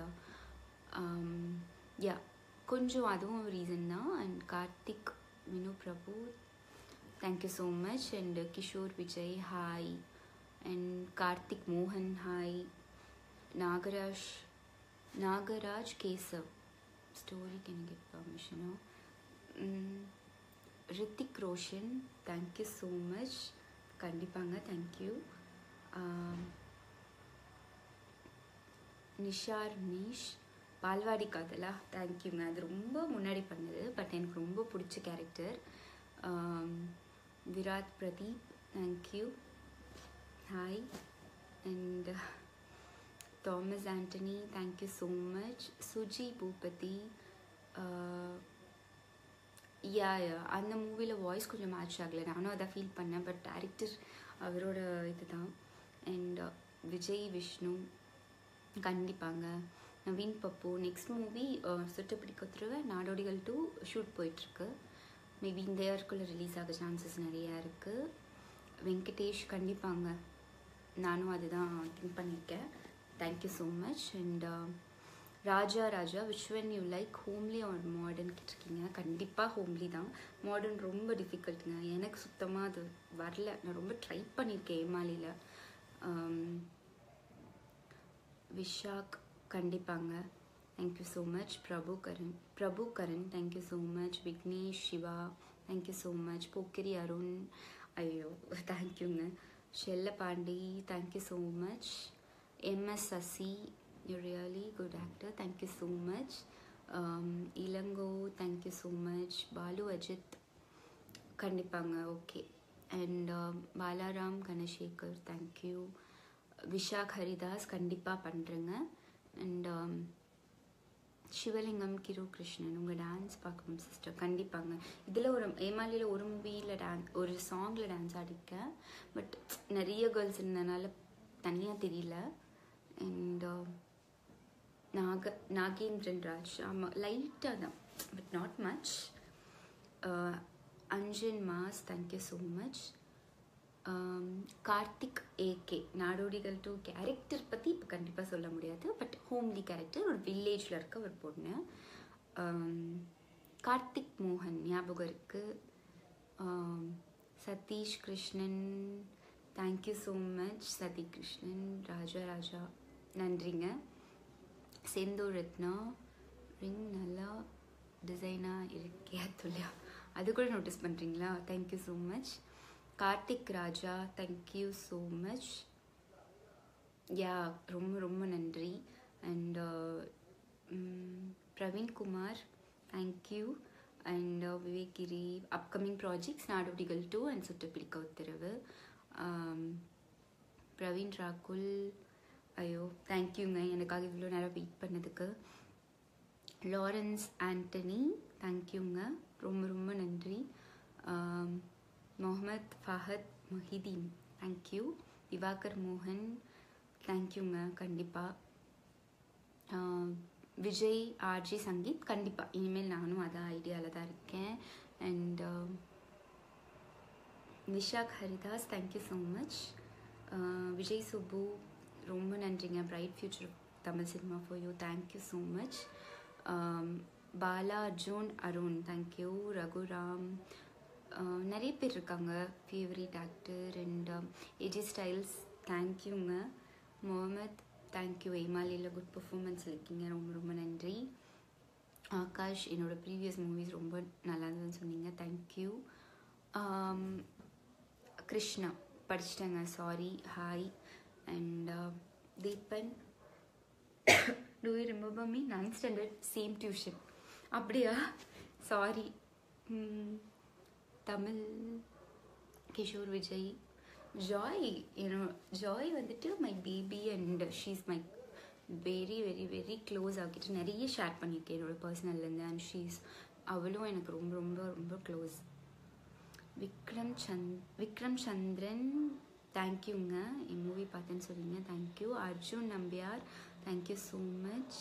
யா கொஞ்சம் அதுவும் ரீசன் தான் and Karthik Vinu Prabhu thank you so much and Kishore Vijay hi and Karthik மோகன் hi Nagaraj Nagaraj Keshav story can get பர்மிஷனோ Hrithik Roshan thank you so much கண்டிப்பாங்க தேங்க்யூ நிஷார் நீஷ் பால்வாடி காதலா தேங்க்யூங்க அது ரொம்ப முன்னாடி பண்ணது பட் எனக்கு ரொம்ப பிடிச்ச character Virat Pradeep thank you hi and Thomas Antony thank you so much Suji Boopathi yeah yeah அந்த மூவியில் வாய்ஸ் கொஞ்சம் மேட்ச் ஆகலை நானும் அதை ஃபீல் பண்ணேன் பட் டேரக்டர் அவரோட இது தான் அண்ட் விஜய் விஷ்ணு கண்டிப்பாங்க நவீன் பப்பு நெக்ஸ்ட் மூவி சுட்டு பிடிக்கத்துருவ நாடோடிகள் டூ ஷூட் போயிட்டுருக்கு மேபி இந்த இயர்க்குள்ளே ரிலீஸ் ஆக சான்சஸ் நிறையா இருக்குது வெங்கடேஷ் கண்டிப்பாங்க நானும் அதுதான் திங்க் பண்ணியிருக்கேன் thank you so much and Raja Raja which when you like homely or modern கேட்டிருக்கீங்க கண்டிப்பாக ஹோம்லி தான் மாடர்ன் ரொம்ப டிஃபிகல்ட்டுங்க எனக்கு சுத்தமாக அது வரல நான் ரொம்ப ட்ரை பண்ணியிருக்கேன் ஏமாலியில் விஷாக் கண்டிப்பாங்க thank you so much Prabhu Karan Prabhu Karan thank you so much Vignesh Siva thank you so much Pokkiri Arun ஐயோ தேங்க்யூங்க Shellapandi thank you so much MS Sasi you really good actor thank you so much Ilango thank you so much Balu Ajith கண்டிப்பாங்க okay and Balaram Ganasekar thank you Vishak Haridas கண்டிப்பாக பண்ணுறேங்க அண்ட் சிவலிங்கம் கிரு கிருஷ்ணன் உங்கள் டான்ஸ் பார்க்கணும் சிஸ்டர் கண்டிப்பாங்க இதில் ஒரு ஏமாலியில் ஒரு மூவியில் டான்ஸ் ஒரு சாங்கில் டான்ஸ் ஆடிருக்கேன் பட் நிறைய கேர்ள்ஸ் இருந்தனால தனியாக தெரியல அண்ட் நாக நாகேந்திரன் ராஜ் ஆமாம் லைட்டாக தான் but not much Anjan mass thank you so much Karthik AK Nadodigal two character பற்றி இப்போ கண்டிப்பாக சொல்ல முடியாது பட் ஹோம்லி கேரக்டர் ஒரு வில்லேஜில் இருக்க ஒரு பொண்ணு கார்த்திக் மோகன் ஞாபகம் இருக்குது Sathish Krishnan thank you so much Sathi Krishnan ராஜா ராஜா நன்றிங்க செந்தூர் ரத்னா ரிங் நல்லா டிசைனாக இருக்கே துல்லியா அது கூட நோட்டீஸ் பண்ணுறீங்களா thank you so much Karthik Raja thank you so much yeah ரொம்ப ரொம்ப நன்றி and Praveen Kumar thank you and விவேகிரி upcoming projects Nadodigal two and Suttupidikka Utharavu Praveen ராகுல் ஐயோ தேங்க்யூங்க எனக்காக இவ்வளோ நேரம் வெயிட் பண்ணதுக்கு லாரன்ஸ் ஆண்டனி தேங்க்யூங்க ரொம்ப ரொம்ப நன்றி முகமத் ஃபஹத் மொஹிதீன் தேங்க்யூ திவாகர் மோகன் தேங்க்யூங்க கண்டிப்பாக விஜய் ஆர்ஜி சங்கீத் கண்டிப்பாக இனிமேல் நானும் அதான் ஐடியாவில் தான் இருக்கேன் and Vishak Haridas thank you so much Vijay Subbu ரொம்ப நன்றிங்க bright future Tamil cinema for you thank you so much Bala Arjun Arun thank you Raghuram நிறைய பேர் இருக்காங்க favourite actor and AJ Styles தேங்க்யூங்க முகமத் தேங்க்யூ ஏமாலியில் குட் பர்ஃபார்மன்ஸ் இருக்கீங்க ரொம்ப ரொம்ப நன்றி ஆகாஷ் என்னோட ப்ரீவியஸ் மூவிஸ் ரொம்ப நல்லா இருந்ததுன்னு சொன்னீங்க தேங்க்யூ கிருஷ்ணா படிச்சிட்டேங்க sorry hi and Deepan do you remember me ninth standard same tuition அப்படியா sorry Tamil Kishore Vijay Joy you know Joy வந்துட்டு my baby and she's my very very very close ஆகிட்டு நிறைய ஷேர் பண்ணியிருக்கேன் என்னோட பர்சனல்லேருந்து அண்ட் ஷீஸ் அவளும் எனக்கு ரொம்ப ரொம்ப ரொம்ப க்ளோஸ் விக்ரம் சந்த் விக்ரம் சந்திரன் தேங்க்யூங்க என் மூவி பார்த்தேன்னு சொல்லிங்க thank you Arjun Nambiar thank you so much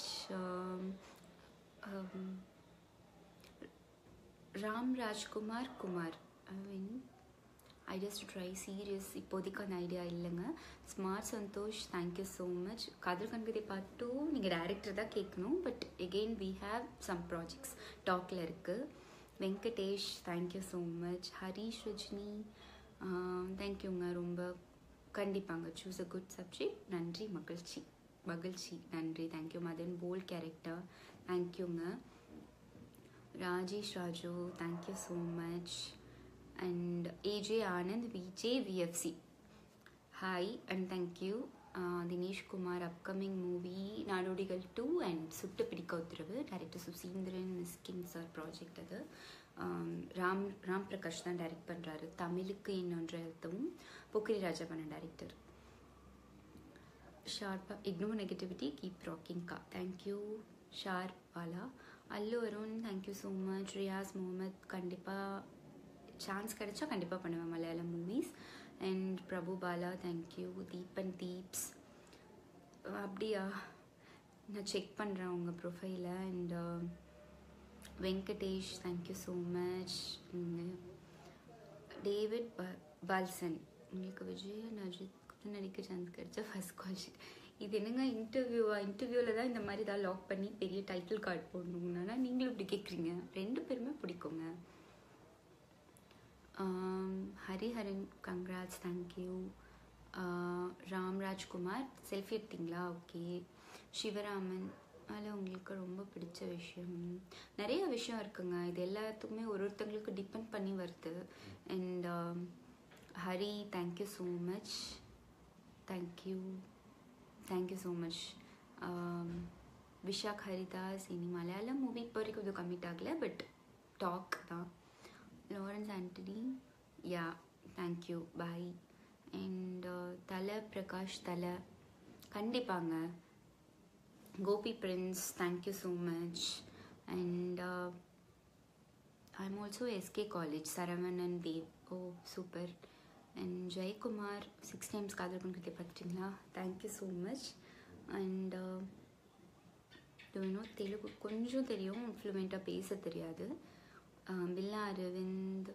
Ram Rajkumar Kumar I mean I just try serious இப்போதைக்கு அந்த ஐடியா இல்லைங்க smart Santhosh thank you so much காதல் கண்கதை பார்ட் டூ நீங்கள் டேரக்டர் தான் கேட்கணும் but again we have some projects டாக்கில் இருக்குது Venkatesh thank you so much Harish Rajini தேங்க்யூங்க ரொம்ப கண்டிப்பாங்க சூஸ் அ குட் சப்ஜெக்ட் நன்றி மகிழ்ச்சி மகிழ்ச்சி நன்றி தேங்க்யூ மதன் போல் கேரக்டர் தேங்க்யூங்க Rajesh Raju thank you so much and AJ Anand VJ VFC hi and thank you Dinesh Kumar upcoming movie Nadodigal two and Suttu Pidikka Utharavu director Suseenthiran Mysskin sir project அது ராம் ராம் பிரகாஷ் தான் டைரக்ட் பண்ணுறாரு தமிழுக்கு இன்னொன்று எழுத்தவும் பொக்கிரி ராஜாபான டைரக்டர் ஷார்ப்பா இக்னோர் நெகட்டிவிட்டி கீப் ராக்கிங் கா தேங்க்யூ ஷார்ப் வாலா Allu Arun thank you so much Riyaz Mohammed கண்டிப்பாக சான்ஸ் கிடைச்சா கண்டிப்பாக பண்ணுவேன் Malayalam movies and Prabhu Bala thank you Deepan Deeps அப்படியா நான் செக் பண்ணுறேன் உங்கள் ப்ரொஃபைலை and Venkatesh thank you so much David ப பால்சன் உங்களுக்கு விஜய் அஜித் நடிக்க சான்ஸ் கிடைச்சா ஃபஸ்ட் கால் ஷீட் இது என்னங்க இன்டர்வியூவா இன்டர்வியூவில் தான் இந்த மாதிரி தான் லாக் பண்ணி பெரிய டைட்டில் கார்டு போடணுங்கன்னா நீங்களும் இப்படி கேட்குறீங்க ரெண்டு பேருமே பிடிக்குங்க Hariharan congrats thank you Ramrajkumar selfie எடுத்தீங்களா ஓகே சிவராமன் அதில் உங்களுக்கு ரொம்ப பிடிச்ச விஷயம் நிறைய விஷயம் இருக்குங்க இது எல்லாத்துக்குமே ஒரு ஒருத்தங்களுக்கு டிபெண்ட் பண்ணி வருது and Hari thank you so much thank you thank you so much Vishak Haridas இனி மலையாளம் மூவி இப்போ வரைக்கும் இது கம்மிட் ஆகலை பட் டாக் தான் Lawrence Antony yeah thank you bye and தலை பிரகாஷ் தலை கண்டிப்பாங்க Gopi Prince thank you so much and I'm also SK college Saravanan Dev oh super and Jayakumar six times காதல் பண்ணுறதை பார்த்துட்டிங்களா தேங்க்யூ ஸோ மச் அண்ட் இன்னும் தெலுங்கு கொஞ்சம் தெரியும் ஃப்ளூவெண்ட்டாக பேச தெரியாது பில்லா அரவிந்த்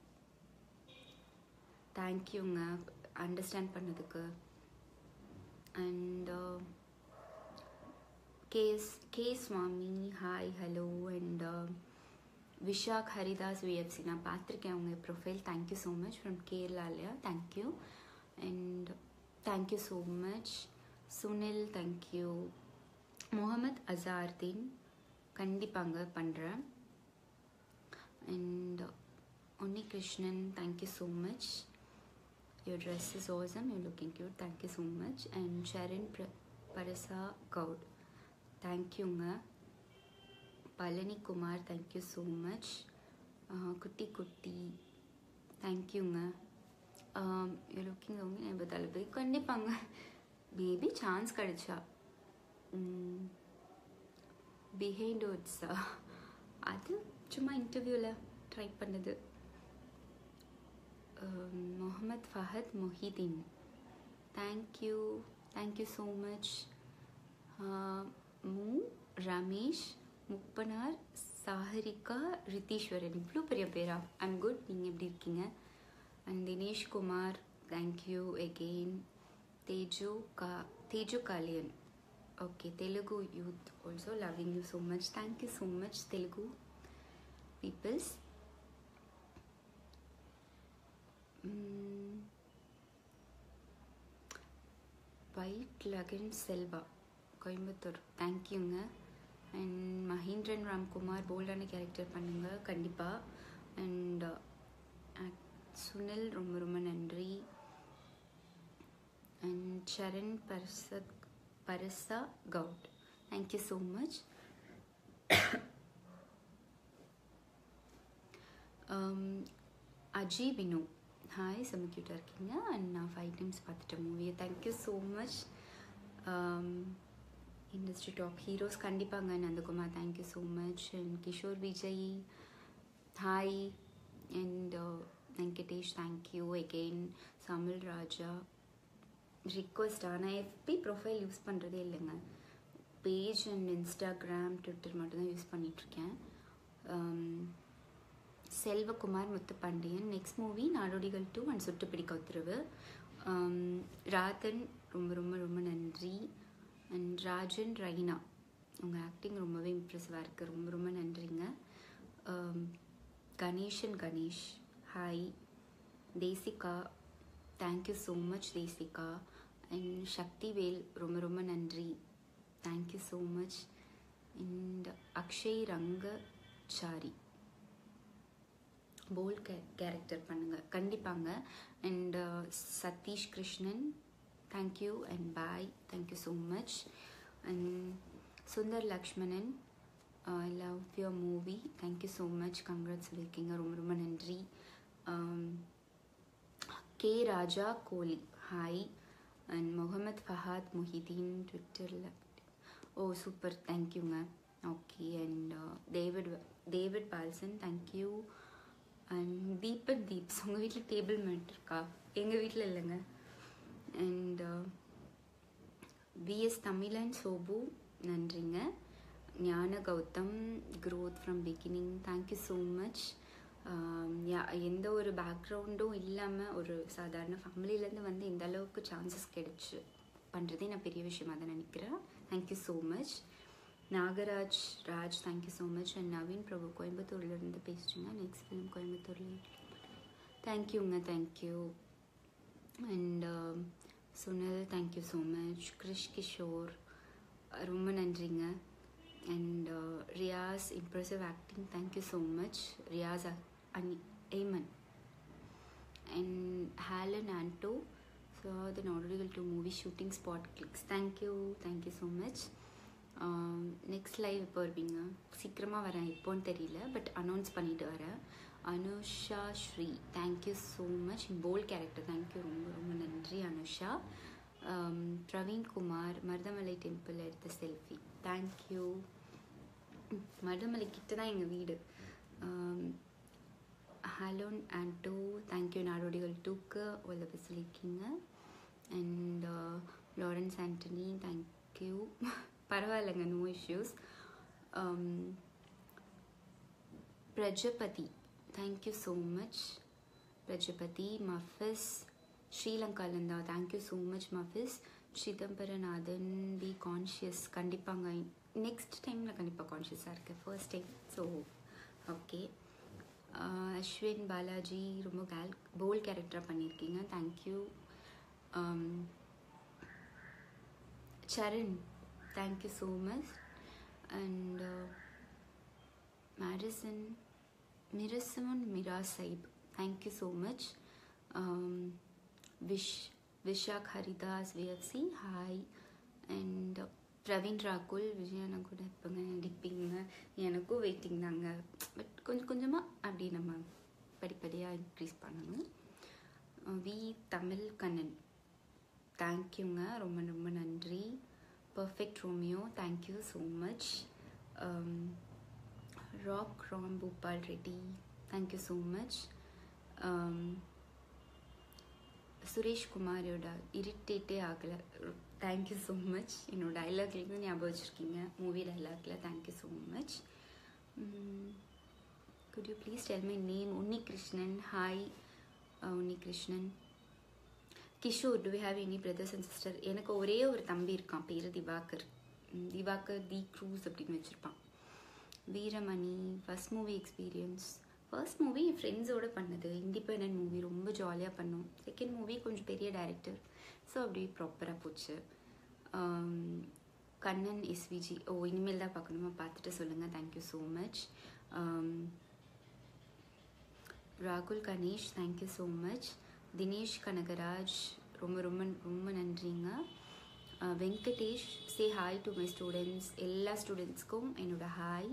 தேங்க்யூங்க அண்டர்ஸ்டாண்ட் பண்ணதுக்கு அண்ட் கேஸ் K Swamy hi hello and Vishak Haridas VFC நான் பார்த்துருக்கேன் அவங்க profile thank you so much from கேரளாலையா thank you and thank you so much Sunil thank you Mohammed Azharuddin கண்டிப்பாங்க பண்ணுறேன் and Unni Krishnan thank you so much your dress is awesome you looking cute thank you so much and Sharan பிர பரசா கவுட் தேங்க்யூங்க Palani Kumar thank you so much குட்டி குட்டி தேங்க்யூங்க யூ லுக்கிங் அவங்க நம்ம தளபதி கண்டிப்பாங்க மேபி சான்ஸ் கிடைச்சா பிஹைண்ட் ஓட்ஸா அது சும்மா இன்டர்வியூவில் ட்ரை பண்ணது Mohammed Fahad Mohideen thank you thank you so much மு ரமேஷ் முப்பனார் சாஹரிகா ரித்தீஸ்வரன் இவ்வளோ பெரிய பேரா ஐம் குட் நீங்கள் எப்படி இருக்கீங்க and Dinesh Kumar thank you again Teju கா தேஜு காலியன் okay Telugu youth also loving you so much thank you so much Telugu peoples ஒயிட் லகன் செல்வா கோயம்புத்தூர் தேங்க்யூங்க அண்ட் மஹேந்திரன் ராம்குமார் போல்டான கேரக்டர் பண்ணுங்க கண்டிப்பாக அண்ட் சுனில் ரொம்ப ரொம்ப நன்றி அண்ட் சரண் பர்சத் பரசா Goud thank you so much Ajay Vinu hi செம்ம க்யூட்டாக இருக்கீங்க அண்ட் நான் ஃபைவ் டைம்ஸ் பார்த்துட்டேன் மூவியை thank you so much industry top heroes கண்டிப்பாங்க Nandakumar thank you so much and Kishore Vijay hi and Venkatesh thank you again சமிழ் ராஜா ரிக்வஸ்டா நான் எஃபி ப்ரொஃபைல் யூஸ் பண்ணுறதே இல்லைங்க பேஜ் அண்ட் இன்ஸ்டாகிராம் ட்விட்டர் மட்டும்தான் யூஸ் பண்ணிகிட்ருக்கேன் Selvakumar Muthupandian next movie Nadodigal two and Suttu Pidikka உத்தரவு ராதன் ரொம்ப ரொம்ப ரொம்ப நன்றி அண்ட் ராஜன் ரைனா உங்கள் ஆக்டிங் ரொம்பவே இம்ப்ரெசிவாக இருக்குது ரொம்ப ரொம்ப நன்றிங்க Ganeshan Ganesh hi Desika thank you so much Desika and Sakthivel ரொம்ப ரொம்ப நன்றி thank you so much and Akshay Rangachari bold கே கேரக்டர் பண்ணுங்கள் கண்டிப்பாங்க and Satish Krishnan thank you and bye thank you so much and Sundar Lakshmanan I love your movie thank you so much congrats சொல்லியிருக்கீங்க ரொம்ப ரொம்ப நன்றி K Raja Kohli hi and Mohammed Fahad Muhideen ட்விட்டரில் ஓ சூப்பர் தேங்க்யூங்க okay and David David Paulson thank you and Deepan Deeps உங்கள் வீட்டில் டேபிள் மேட் இருக்கா எங்கள் வீட்டில் இல்லைங்க அண்ட் விஎஸ் தமிழன் சோபு நன்றிங்க Gnana Gautham growth from beginning thank you so much எந்த ஒரு பேக்ரவுண்டும் இல்லாமல் ஒரு சாதாரண ஃபேமிலியிலேருந்து வந்து இந்த அளவுக்கு சான்சஸ் கிடைச்சி பண்ணுறதே நான் பெரிய விஷயமாக தான் நினைக்கிறேன் thank you so much Nagaraj Raj thank you so much and Naveen Prabhu கோயம்புத்தூர்லேருந்து பேசுகிறீங்க நெக்ஸ்ட் ஃபிலிம் கோயம்புத்தூர்லேயே தேங்க்யூங்க thank you and Sunil thank you so much Krish Kishore ரொம்ப நன்றிங்க and Riyaz impressive acting thank you so much Riyaz Ani Eman and Helen Anto so then already to movie shooting spot clicks thank you thank you so much next live இப்போ வருவீங்க சீக்கிரமாக வரேன் எப்போன்னு தெரியல பட் அனௌன்ஸ் பண்ணிட்டு வரேன் Anusha Sri thank you so much bold character thank you ரொம்ப ரொம்ப நன்றி அனுஷா பிரவீன் குமார் மருதமலை டெம்பிள் எடுத்த செல்ஃபி தேங்க்யூ மருதமலை கிட்ட தான் எங்கள் வீடு ஹலோன் அண்ட் டூ தேங்க்யூ நாடோடிகள் டூக்கு உள்ள சொல்லியிருக்கீங்க அண்ட் லாரன்ஸ் ஆண்டனி தேங்க்யூ பரவாயில்லைங்க no issues Prajapathi thank you so much Prajapathi Mafis ஸ்ரீலங்காலேருந்தா thank you so much Mafis Chidambaranathan be conscious கண்டிப்பாங்க நெக்ஸ்ட் டைமில் கண்டிப்பாக கான்ஷியஸாக இருக்கேன் first time so okay Ashwin Balaji ரொம்ப கேல் போல் கேரக்டராக பண்ணியிருக்கீங்க thank you Saran thank you so much and மேரிசன் மிரசமன் Meera Saif thank you so much விஷ் Vishak Haridas VFC hi and Praveen ராகுல் விஜயானா கூட இப்போங்க நடிப்பீங்க எனக்கும் வெயிட்டிங் தாங்க பட் கொஞ்சம் கொஞ்சமாக அப்படி நம்ம படிப்படியாக இன்க்ரீஸ் பண்ணணும் வி தமிழ் கண்ணன் தேங்க்யூங்க ரொம்ப ரொம்ப நன்றி perfect Romeo thank you so much ராக் Ram Bhupal Reddy thank you so much Suresh குமாரோட இரிட்டேட்டே ஆகலை தேங்க்யூ ஸோ மச் என்னோட டைலாக்லேருந்து ஞாபகம் வச்சுருக்கீங்க மூவி டைலாக்ல thank you so much good you please tell my name Unni Krishnan hi Unni Krishnan Kishore do have any brothers and sister எனக்கு ஒரே ஒரு தம்பி இருக்கான் பேர் திவாகர் திவாகர் தி க்ரூஸ் அப்படின்னு வச்சுருப்பான் Veeramani first movie experience first movie என் ஃப்ரெண்ட்ஸோடு பண்ணது இண்டிபெண்ட் மூவி ரொம்ப ஜாலியாக பண்ணோம் செகண்ட் மூவி கொஞ்சம் பெரிய டேரக்டர் ஸோ அப்படி ப்ராப்பராக போச்சு கண்ணன் எஸ்விஜி ஓ இனிமேல் தான் பார்க்கணுமா பார்த்துட்டு சொல்லுங்கள் தேங்க்யூ ஸோ மச் ராகுல் Ganesh thank you so much Dinesh Kanagaraj ரொம்ப ரொம்ப ரொம்ப நன்றிங்க Venkatesh say hi to my students எல்லா ஸ்டூடெண்ட்ஸ்க்கும் என்னோட hi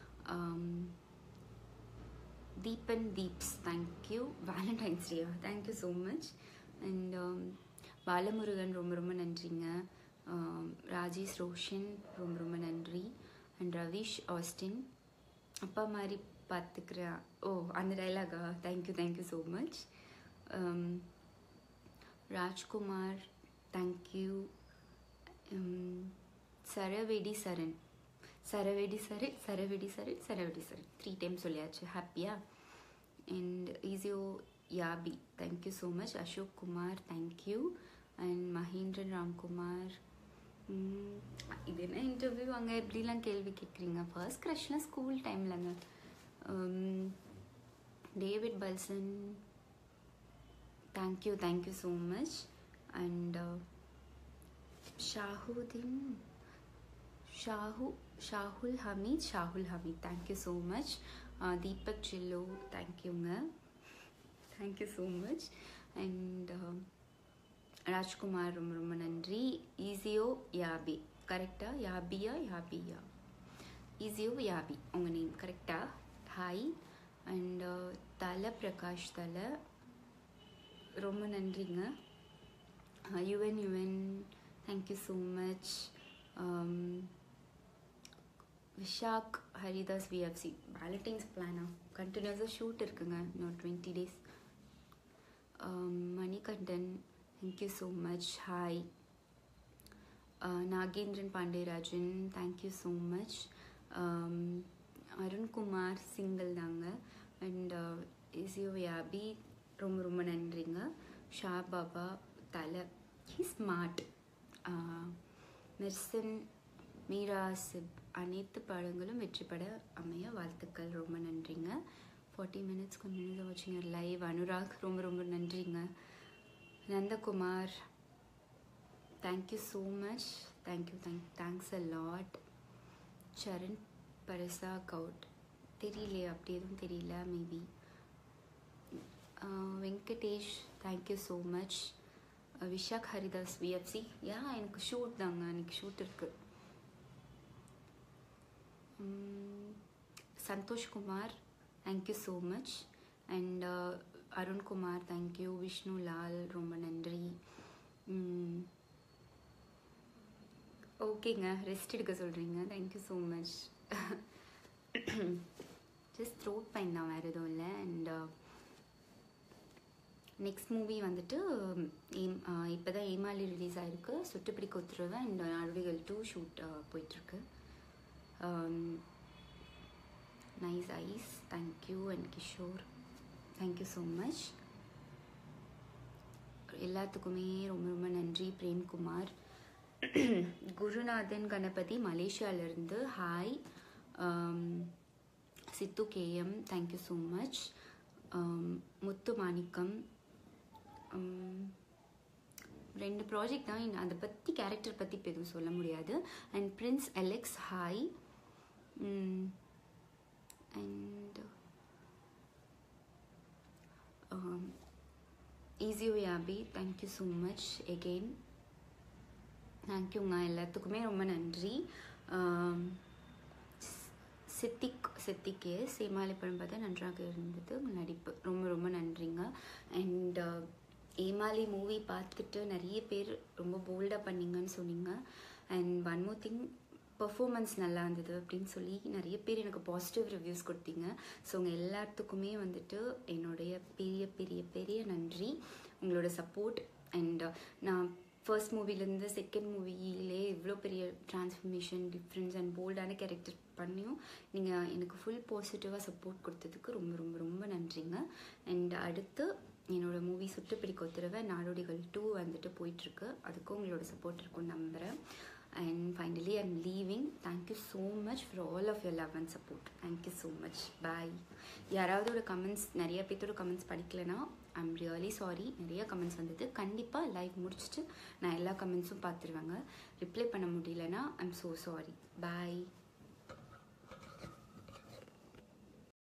Deepan Deeps thank you Valentine's Day thank you so much and Balamurugan ரொம்ப ரொம்ப நன்றிங்க ராஜேஷ் ரோஷன் ரொம்ப ரொம்ப நன்றி அண்ட் ரவீஷ் ஆஸ்டின் அப்பா மாதிரி பார்த்துக்கிறேன் ஓ அந்த டைலாகா thank you thank you so much Rajkumar thank you Saravedi Saran Saravedi Saran Saravedi Saran Saravedi Saran three time சொல்லியாச்சு ஹாப்பியா அண்ட் ஈஸியோ யாபி thank you so much Ashok Kumar thank you and Mahendran Ramkumar ம், இது என்ன இன்டர்வியூ அங்கே எப்படிலாம் கேள்வி கேட்குறீங்க ஃபர்ஸ்ட் க்ரஷ்லாம் ஸ்கூல் டைம்லங்க David Paulson thank you thank you so much and Shahudeen Shahu Shahul Hameed Shahul Hameed thank you so much Deepak Sillu தேங்க்யூங்க thank you so much and Rajkumar ரொம்ப ரொம்ப நன்றி ஈஸியோ யாபி கரெக்டாக யாபியா யாபியா ஈஸியோ யாபி உங்கள் நேம் கரெக்டாக ஹாய் அண்ட் தலை பிரகாஷ் தலை ரொம்ப நன்றிங்க Yuvan Yuvan thank you so much Vishak Haridas VFC Valentine's பிளானா கண்டினியூஸாக ஷூட் இருக்குங்க இன்னும் twenty days Manikandan thank you so much hi Nagendran Pandiarajan thank you so much Arunkumar single தாங்க அண்ட் இசியோ யாபி ரொம்ப ரொம்ப நன்றிங்க ஷா பாபா தலை ஹி ஸ்மார்ட் மெர்சன் மீரா சிப் அனைத்து படங்களும் வெற்றி பெற அமைய வாழ்த்துக்கள் ரொம்ப நன்றிங்க ஃபார்ட்டி மினிட்ஸ் கொஞ்சம் நேரம் வச்சுங்க லைவ் அனுராக் ரொம்ப ரொம்ப நன்றிங்க Nandakumar thank you so much thank you thank thanks a lot Saran Parasa Goud தெரியலையே அப்படி எதுவும் தெரியல maybe Venkatesh thank you so much Vishak Haridas VFC yeah எனக்கு ஷூட் தாங்க எனக்கு ஷூட் இருக்கு Santhoshkumar thank you so much and Arunkumar thank you Vishnu Lal ரொம்ப நன்றி ஓகேங்க ரெஸ்ட் எடுக்க சொல்கிறீங்க thank you so much just throat fine தான் வேறு எதுவும் இல்லை அண்ட் நெக்ஸ்ட் மூவி வந்துட்டு ஏம் இப்போ தான் ஏமாலி ரிலீஸ் ஆகிருக்கு சுட்டுப்பிடி கொத்துருவை அண்ட் அருவிகள் டூ ஷூட் போயிட்டுருக்கு nice eyes thank you and Kishore thank you so much எல்லாத்துக்குமே ரொம்ப ரொம்ப நன்றி பிரேம்குமார் குருநாதன் கணபதி மலேசியாவிலேருந்து hi Sithu KM thank you so much Muthu Manickam ரெண்டு ப்ராஜெக்ட் தான் இன்னும் அதை பற்றி கேரக்டர் பற்றி இப்போ எதுவும் சொல்ல முடியாது and Prince Alex hi and ஈஸியோ யாபி தேங்க்யூ ஸோ மச் எகெயின் தேங்க்யூங்க எல்லாத்துக்குமே ரொம்ப நன்றி சித்திக் சித்திக் எஸ் ஏமாலி படம் பார்த்தா நன்றாக இருந்தது நடிப்பு ரொம்ப ரொம்ப நன்றிங்க அண்ட் ஏமாலி மூவி பார்த்துட்டு நிறைய பேர் ரொம்ப போல்டாக பண்ணீங்கன்னு சொன்னீங்க and one more thing performance நல்லா இருந்தது அப்படின்னு சொல்லி நிறைய பேர் எனக்கு பாசிட்டிவ் ரிவ்யூஸ் கொடுத்தீங்க ஸோ உங்கள் எல்லாத்துக்குமே வந்துட்டு என்னுடைய பெரிய பெரிய பெரிய நன்றி உங்களோட சப்போர்ட் அண்ட் நான் ஃபர்ஸ்ட் மூவிலேருந்து செகண்ட் மூவிலே இவ்வளோ பெரிய டிரான்ஸ்ஃபர்மேஷன் டிஃப்ரென்ஸ் அண்ட் போல்டான கேரக்டர் பண்ணியும் நீங்கள் எனக்கு ஃபுல் பாசிட்டிவாக சப்போர்ட் கொடுத்ததுக்கு ரொம்ப ரொம்ப ரொம்ப நன்றிங்க அண்ட் அடுத்து என்னோட மூவி சுட்டுப்பிடி கொத்துறவை நாடோடிகள் டூ வந்துட்டு போயிட்டுருக்கு அதுக்கும் உங்களோட சப்போர்ட் இருக்கும்னு நம்புகிறேன் and finally I am leaving thank you so much for all of your love and support thank you so much bye யாராவது ஒரு கமெண்ட்ஸ் நிறைய பேர்த்தோட கமெண்ட்ஸ் படிக்கலைன்னா ஐ எம் ரியலி சாரி நிறைய கமெண்ட்ஸ் வந்தது கண்டிப்பாக லைவ் முடிச்சுட்டு நான் எல்லா கமெண்ட்ஸும் பார்த்துருவேங்க ரிப்ளை பண்ண முடியலன்னா I am so sorry bye